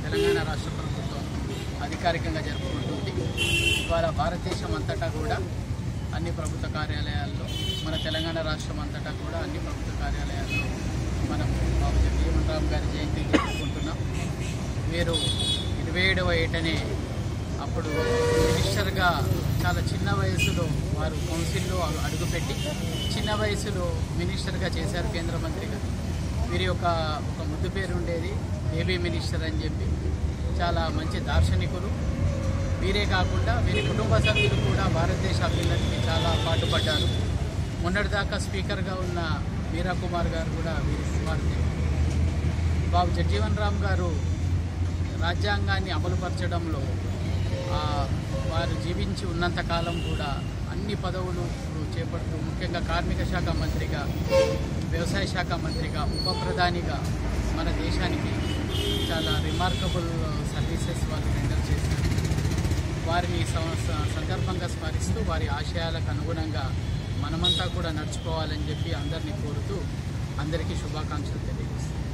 తెలంగాణ రాష్ట్ర ప్రభుత్వం అధికారికంగా జరుపుకుంటుంది ఇవాళ భారతదేశం అంతటా కూడా అన్ని ప్రభుత్వ కార్యాలయాల్లో మన తెలంగాణ రాష్ట్రం అంతటా కూడా అన్ని ప్రభుత్వ కార్యాలయాల్లో మనం బాబు జగజీవన్ రామ్ గారి జయంతి జరుపుకుంటున్నాం వీరు ఇరవై ఏడవ ఏటనే అప్పుడు మినిస్టర్గా చాలా చిన్న వయసులో వారు కౌన్సిల్లో అడుగుపెట్టి చిన్న వయసులో మినిస్టర్గా చేశారు కేంద్ర మంత్రిగా వీరి యొక్క ఒక ముద్దు పేరు ఉండేది బేబీ మినిస్టర్ అని చెప్పి చాలా మంచి దార్శనికులు వీరే కాకుండా వీరి కుటుంబ సభ్యులు కూడా భారతదేశ అభ్యున్నతికి చాలా పాటుపడ్డారు మొన్నటిదాకా స్పీకర్గా ఉన్న మీరా కుమార్ గారు కూడా వీరి కుమార్తె బాబు జగ్జీవన్ రామ్ గారు రాజ్యాంగాన్ని అమలుపరచడంలో ఆ, వారు జీవించి ఉన్నంత కాలం కూడా అన్ని పదవులు చేపడుతూ ముఖ్యంగా కార్మిక శాఖ మంత్రిగా వ్యవసాయ శాఖ మంత్రిగా ఉప ప్రధానిగా మన దేశానికి చాలా రిమార్కబుల్ సర్వీసెస్ వాళ్ళు రెండర్ చేశారు వారిని సం- స- సందర్భంగా స్మరిస్తూ వారి ఆశయాలకు అనుగుణంగా మనమంతా కూడా నడుచుకోవాలని చెప్పి అందరినీ కోరుతూ అందరికీ శుభాకాంక్షలు తెలియజేస్తాను